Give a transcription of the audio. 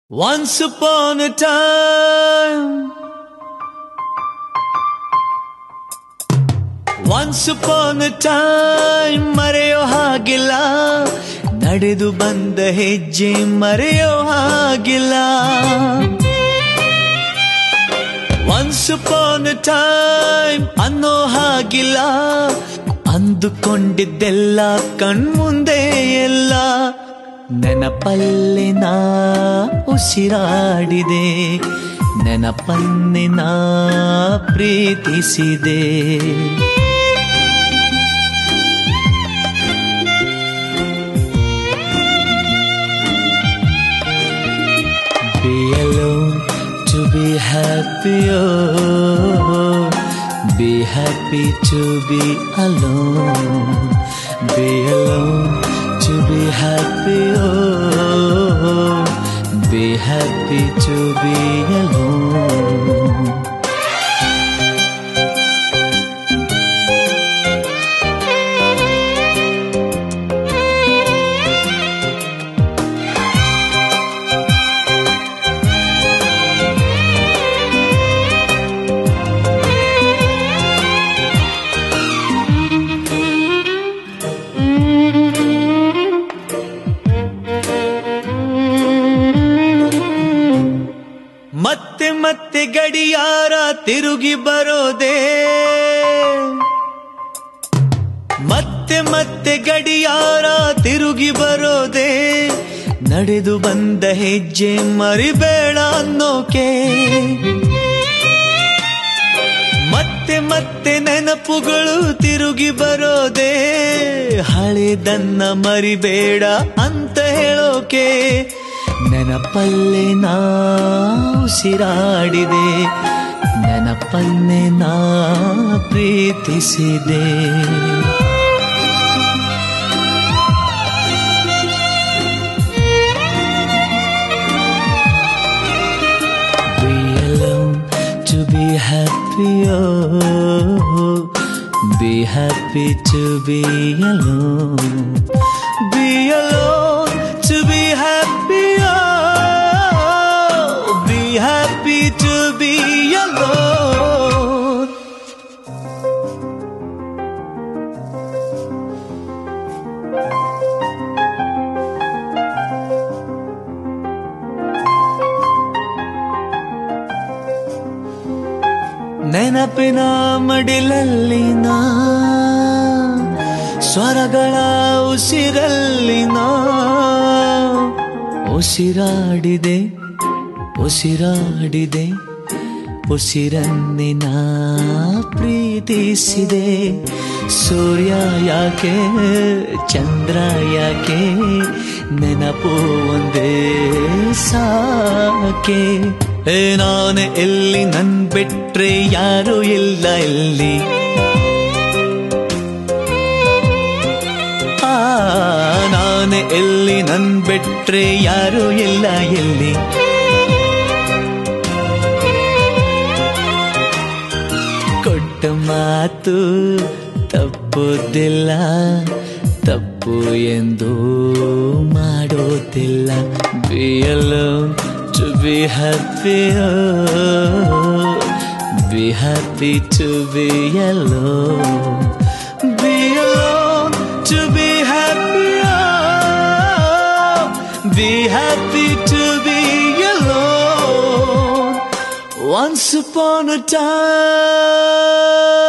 Once upon a time. Once upon a time ಮರೆಯೋ ಹಾಗಿಲ್ಲ ನಡೆದು ಬಂದ ಹೆಜ್ಜೆ ಮರೆಯೋ ಹಾಗಿಲ್ಲ Once upon a time ಅನ್ನೋ ಹಾಗಿಲ್ಲ ಅಂದುಕೊಂಡಿದ್ದೆಲ್ಲ ಕಣ್ಮುಂದೆ ಎಲ್ಲ ನೆನಪಲ್ಲಿ ನಾ ಉಸಿರಾಡಿದೆ ನೆನಪನ್ನೆ ನಾ ಪ್ರೀತಿಸಿದೆ Be alone to be happy. Oh, be happy to be alone. Be alone to be happy. Oh, be happy to be alone. ಮತ್ತೆ ಮತ್ತೆ ಗಡಿಯಾರ ತಿರುಗಿ ಬರೋದೇ ಮತ್ತೆ ಮತ್ತೆ ಗಡಿಯಾರ ತಿರುಗಿ ಬರೋದೇ ನಡೆದು ಬಂದ ಹೆಜ್ಜೆ ಮರಿಬೇಡ ಅನ್ನೋಕೆ ಮತ್ತೆ ಮತ್ತೆ ನೆನಪುಗಳು ತಿರುಗಿ ಬರೋದೇ ಹಳೆದನ್ನ ಮರಿಬೇಡ ಅಂತ ಹೇಳೋಕೆ ನೆನಪಲ್ಲೇ ನಾ ಉಸಿರಾಡಿದೆ ನೆನಪನ್ನೇ ನಾ ಪ್ರೀತಿಸಿದೆ Be alone to be happy. Oh, be happy to be alone. Be alone to be happy. Oh, be happy to be alone. ನೆನಪಿನ ಮಡಿಲಲ್ಲಿ ನಾ ಸ್ವರಗಳ ಉಸಿರಲ್ಲಿ ನಾ ಉಸಿರಾಡಿದೆ ಉಸಿರಾಡಿದೆ ಉಸಿರನ್ನೇ ನಾ ಪ್ರೀತಿಸಿದೆ ಸೂರ್ಯ ಯಾಕೆ ಚಂದ್ರ ಯಾಕೆ ನೆನಪು ಒಂದೇ ಸಾಕೆ ಏ ನಾನು ಎಲ್ಲಿ ನನ್ ಬಿಟ್ರೆ ಯಾರು ಇಲ್ಲ ಎಲ್ಲಿ ಆ ನಾನು ಎಲ್ಲಿ ನನ್ ಬಿಟ್ರೆ ಯಾರು ಇಲ್ಲ ಎಲ್ಲಿ ಕೊಟ್ಟ ಮಾತು ತಪ್ಪುದಿಲ್ಲ ತಪ್ಪು ಎಂದು ಮಾಡೋದಿಲ್ಲ be alone to be happy oh, be happy to be alone be alone to be happy oh, be happy to be alone Once upon a time